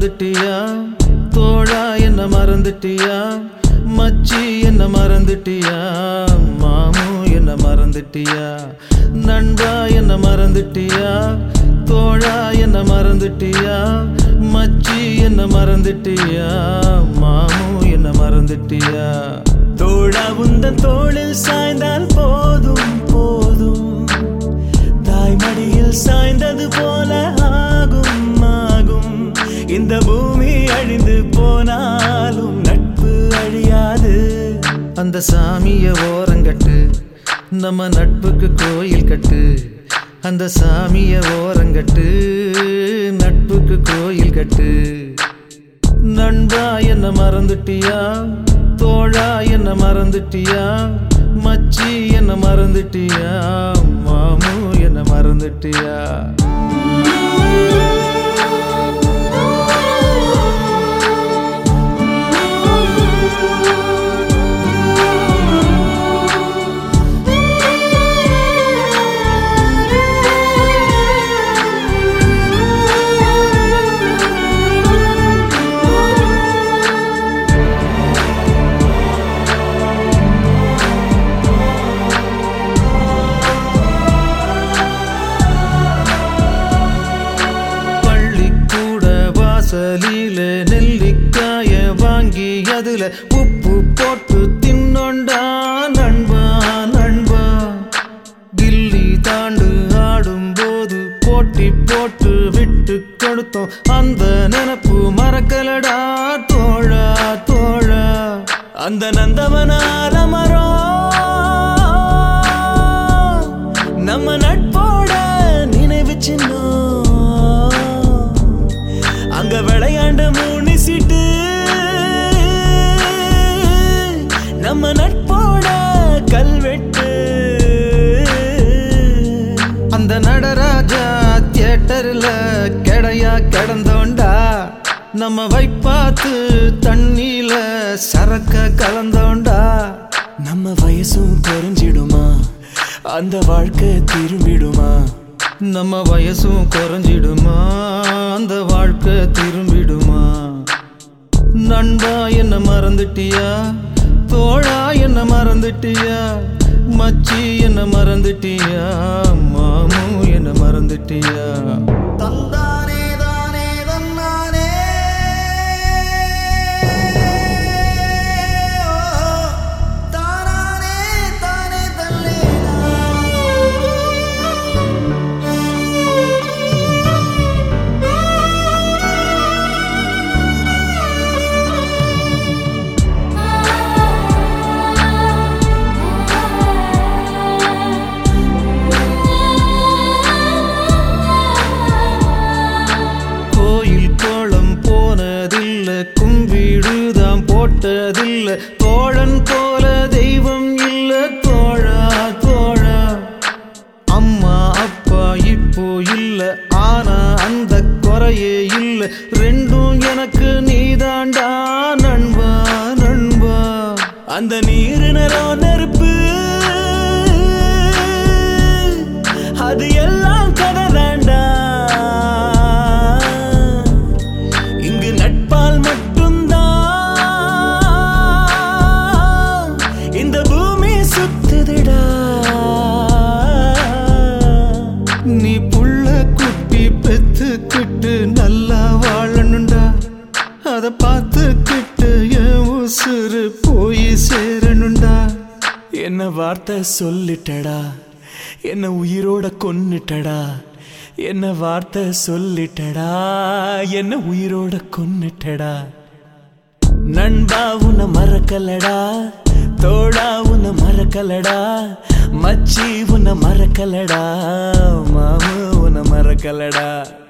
மறந்துட்டியா தோழா என்ன மறந்துட்டியா மச்சி என்ன மறந்துட்டியா மாமு என்ன மறந்துட்டியா நண்பா என்ன மறந்துட்டியா தோழா என்ன மறந்துட்டியா மச்சி என்ன மறந்துட்டியா மாமு என்ன மறந்துட்டியா தோழா உந்தன் தோளில் சாய்ந்தால் போதும் போதும் தாய்மடியில் சாய்ந்தது போல ஆகும் ஆகும் இந்த பூமி அழிந்து போனாலும் நட்பு அழியாது அந்த சாமிய ஓரங்கட்டு நம்ம நட்புக்கு கோயில் கட்டு அந்த சாமிய ஓரங்கட்டு நட்புக்கு கோயில் கட்டு நண்பா என்ன மறந்துட்டியா தோழா என்ன மறந்துட்டியா மச்சி என்ன மறந்துட்டியா மாமு என்ன மறந்துட்டியா பள்ளிக்கூட வாசலில நெல்லிக்காய வாங்கி அதுல உப்பு போட்டு தின்னொண்டா நண்பா நண்பா கில்லி தாண்டு ஆடும்போது போட்டி போட்டு விட்டு கொடுத்தோம் அந்த நினப்பு மறக்கலடா தோழா தோழா அந்த நந்தவனார மரம் நம்ம நட்போட நினைவு சின்னம் அங்க விளையாண்டு மூணு சீட்டு நம்ம நட்போட கல்வெட்டு அந்த நடராஜா தியேட்டர்ல கெடையா கிடந்தோண்டா நம்ம வைப்பாத்து தண்ணியில சரக்க கலந்தோண்டா நம்ம வயசும் குறைஞ்சிடுமா அந்த வாழ்க்கை திரும்பிடுமா நம்ம வயசும் குறைஞ்சிடுமா அந்த வாழ்க்கை திரும்பிடுமா நண்பா என்ன மறந்துட்டியா தோழா என்ன மறந்துட்டியா மச்சி என்ன மறந்துட்டியா மாமு என்ன மறந்துட்டியா தந்தானே தானே தன்னானே தானானே தானே தல்லேனா கோயில் கோலம் போனதில்ல கும்பிடுதாம் போட்டதில்ல தோழன் போல தெய்வம் இல்ல தோழா தோழா அம்மா அப்பா இப்போ இல்ல ஆனா அந்த குறையே இல்ல ரெண்டும் எனக்கு நீதாண்டா நண்பா நண்பா அந்த நீரு நிறம் நெருப்பு அது எல்லாம் கதை தாண்டா இங்கு நட்பால் மட்டும்தான் இந்த பூமி சுத்துதுடா நீ புள்ள குட்டி பெத்துக்கிட்டு நல்லா வாழணுண்டா அத பார்த்துக்கிட்டு என் உசுறு போய் சேரணுண்டா என்ன வார்த்தை சொல்லிட்டடா என்ன உயிரோட கொன்னுட்டடா என்ன வார்த்தை சொல்லிட்டடா என்ன உயிரோட கொன்னுட்டடா நண்பா உன்னை மறக்கலடா தோழா உன்னை மறக்கலடா மச்சி உன்னை மறக்கலடா மாமு உன்னை மறக்கலடா